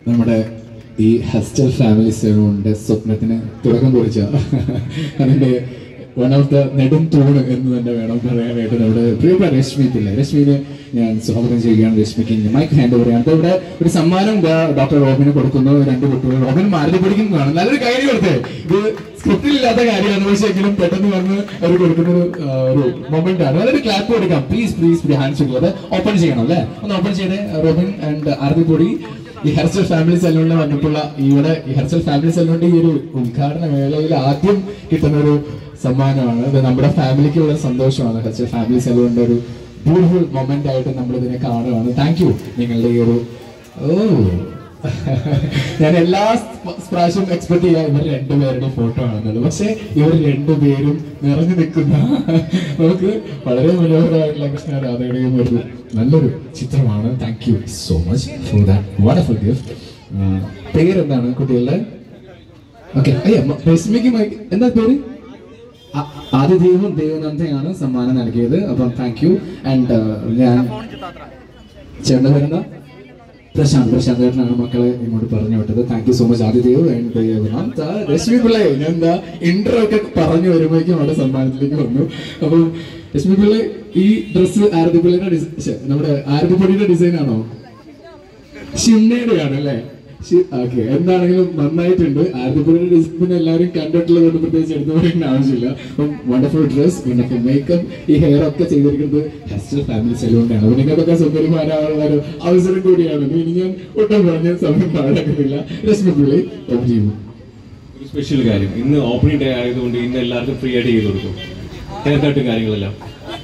നമ്മുടെ ഈ ഹസ്റ്റൽ ഫാമിലി സലൂണിന്റെ സ്വപ്നത്തിന് തുടക്കം കുറിച്ച അതിന്റെ വൺ ഓഫ് ദ നെടും തൂണ് എന്ന് തന്നെ വേണം പറയാനായിട്ട് നമ്മുടെ പ്രിയപ്പെട്ട രശ്മി പിള്ളെ രശ്മിനെ ഞാൻ സ്വാഗതം ചെയ്യുകയാണ് രശ്മിക്ക് മൈക്ക് ഹാൻഡ് ഓവർ അപ്പോൾ ഇവിടെ ഒരു സമ്മാനം ദാ ഡോക്ടർ റോബിന് കൊടുക്കുന്നു രണ്ട് കുട്ടികൾ റോബിൻ മാരുതി പഠിക്കുന്നതാണ് നല്ലൊരു കാര്യം കൊടുത്തേ ഇത് സ്ക്രിപ്റ്റിൽ ഇല്ലാത്ത കാര്യമാണ് പക്ഷേ എങ്കിലും പെട്ടെന്ന് വന്ന് അവർ കൊടുക്കുന്ന ഒരു, ആ, ഒരു മൊമെന്റ് ആണ് അതൊരു ക്ലാപ്പ് കൊടുക്കാം പ്ലീസ് പ്ലീസ് ഹാൻഡ്സ് അത് ഓപ്പൺ ചെയ്യണം അല്ലേ ഒന്ന് ഓപ്പൺ ചെയ്തേ റോബിൻ ആൻഡ് ആർദിപ്പൊടി ഈ ഹെർസൽ ഫാമിലി സലൂണിൽ വന്നപ്പോൾ ഇവിടെ ഈ ഹെർസൽ ഫാമിലി സലൂണിന്റെ ഈ ഒരു ഉദ്ഘാടന വേളയിൽ ആദ്യം കിട്ടുന്ന ഒരു സമ്മാനമാണ് ഇത് നമ്മുടെ ഫാമിലിക്ക് ഉള്ള സന്തോഷമാണ് ഹെർസൽ ഫാമിലി സലൂണിന്റെ ഒരു ബ്യൂട്ടിഫുൾ മൊമെന്റ് ആയിട്ട് നമ്മൾ ഇതിനെ കാണുകയാണ് താങ്ക് യു നിങ്ങളുടെ ഈ ഒരു ഓ ഞാൻ എല്ലാ സ്പ- പ്രാവശ്യവും എക്സ്പെക്ട് ചെയ്യാം ഇവർ രണ്ടുപേരുടെ ഫോട്ടോ ആണെന്നുള്ളത് പക്ഷെ ഇവർ രണ്ടുപേരും നിറഞ്ഞു നിൽക്കുന്ന നമുക്ക് വളരെ മനോഹരമായിട്ടുള്ള കൃഷ്ണ രാധയുടെയും ഒരു നല്ലൊരു ചിത്രമാണ് thank you so much for that wonderful gift പേരെന്താണ് കുട്ടികളുടെ ഓക്കെ അയ്യ രശ്മിക്ക് മൈക്ക് എന്താ പേര് ആ- ആദ്യ ദൈവം ദൈവനന്ദയാണ് സമ്മാനം നൽകിയത് അപ്പം താങ്ക് യു ആൻഡ് ഞാൻ ചേട്ടൻ്റെ പേരെന്താ പ്രശാന്ത് പ്രശാന്ത് ചേട്ടനാണ് മക്കളെ ഇങ്ങോട്ട് പറഞ്ഞു വിട്ടത് thank you so much Adidev and Rashmi Pillai ഞാൻ എന്താ ഇന്റർ ഒക്കെ പറഞ്ഞു വരുമ്പോഴേക്കും അവിടെ സമ്മാനത്തിലേക്ക് വന്നു അപ്പം രശ്മി പിള്ളേ ഈ ഡ്രസ്സ് ആരതി പിള്ളയുടെ ഡിസൈൻ നമ്മുടെ ആരതിപ്പൊടിയുടെ ഡിസൈൻ ആണോ ഷിംനയുടെ ആണ് അല്ലേ ഓക്കെ എന്താണെങ്കിലും നന്നായിട്ടുണ്ട് ആരതിപ്പുഴയുടെ ഡിസിപ്ലിൻ എല്ലാവരും കണ്ടിട്ടുള്ളത് കൊണ്ട് പ്രത്യേകിച്ച് എടുത്തു പറയേണ്ട ആവശ്യമില്ല അപ്പം വണ്ടർഫുൾ ഡ്രസ് വണ്ടർഫുൾ മേക്കപ്പ് ഈ ഹെയർ ഒക്കെ ചെയ്തിരിക്കുന്നത് ഹെസ്റ്റൽ ഫാമിലി സലൂണിലാണ് അപ്പൊ നിങ്ങൾക്കൊക്കെ സുന്ദരിമാരാനുള്ള ഒരു അവസരം കൂടിയാണ് ഇനി ഞാൻ ഒട്ടും പറഞ്ഞ സമയം പാഴാക്കുന്നില്ല രശ്മി പിള്ളി ഓഫ് ചെയ്യുന്നു ഒരു സ്പെഷ്യൽ കാര്യം ഇന്ന് ഓപ്പണിംഗ് ഡേ ആയതുകൊണ്ട് ഇന്ന് എല്ലാവർക്കും ഫ്രീ ആയിട്ട് ചെയ്ത് കൊടുക്കും ഹെയർ കട്ടും കാര്യങ്ങളെല്ലാം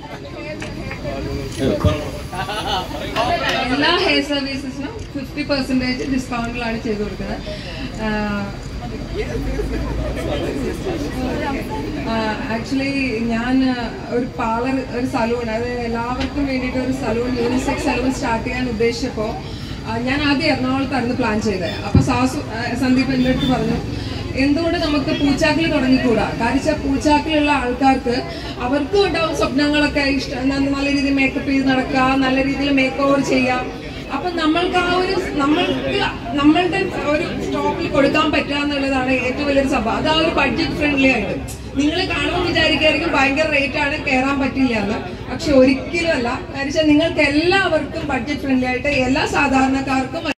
ഏ, പറഞ്ഞോ. എല്ലാ ഹെയർ സർവീസസിനും ഫിഫ്റ്റി പെർസെൻറ്റേജ് ഡിസ്കൗണ്ടിലാണ് ചെയ്ത് കൊടുക്കുന്നത് ആക്ച്വലി ഞാൻ ഒരു പാർലർ ഒരു സലൂൺ അത് എല്ലാവർക്കും വേണ്ടിയിട്ട് ഒരു സലൂൺ യൂണിസെക്സ് സലൂൺ സ്റ്റാർട്ട് ചെയ്യാൻ ഉദ്ദേശിച്ചപ്പോൾ ഞാൻ ആദ്യം എറണാകുളത്തായിരുന്നു പ്ലാൻ ചെയ്തത് അപ്പോൾ സാസു ആ, സന്ദീപ് എൻ്റെ അടുത്ത് പറഞ്ഞു എന്തുകൊണ്ട് നമുക്ക് പൂച്ചാക്കിൽ തുടങ്ങിക്കൂടാ കാരണം വെച്ചാൽ പൂച്ചാക്കിലുള്ള ആൾക്കാർക്ക് അവർക്കും ഉണ്ടാവും സ്വപ്നങ്ങളൊക്കെ ഇഷ്ടം ന- നല്ല രീതിയിൽ മേക്കപ്പ് ചെയ്ത് നടക്കുക നല്ല രീതിയിൽ മേക്ക് ഓവർ ചെയ്യാം അപ്പൊ നമ്മൾക്ക് ആ ഒരു നമ്മൾക്ക് നമ്മളുടെ ഒരു സ്റ്റോപ്പിൽ കൊടുക്കാൻ പറ്റുക എന്നുള്ളതാണ് ഏറ്റവും വലിയൊരു സംഭവം അത് ആ ഒരു ബഡ്ജറ്റ് ഫ്രണ്ട്ലി ആയിട്ട് നിങ്ങൾ കാണുമ്പോൾ വിചാരിക്കായിരിക്കും ഭയങ്കര റേറ്റ് ആണ് കയറാൻ പറ്റില്ല എന്ന് പക്ഷെ ഒരിക്കലും അല്ല കാരണം വെച്ചാൽ നിങ്ങൾക്ക് എല്ലാവർക്കും ബഡ്ജറ്റ് ഫ്രണ്ട്ലി ആയിട്ട് എല്ലാ സാധാരണക്കാർക്കും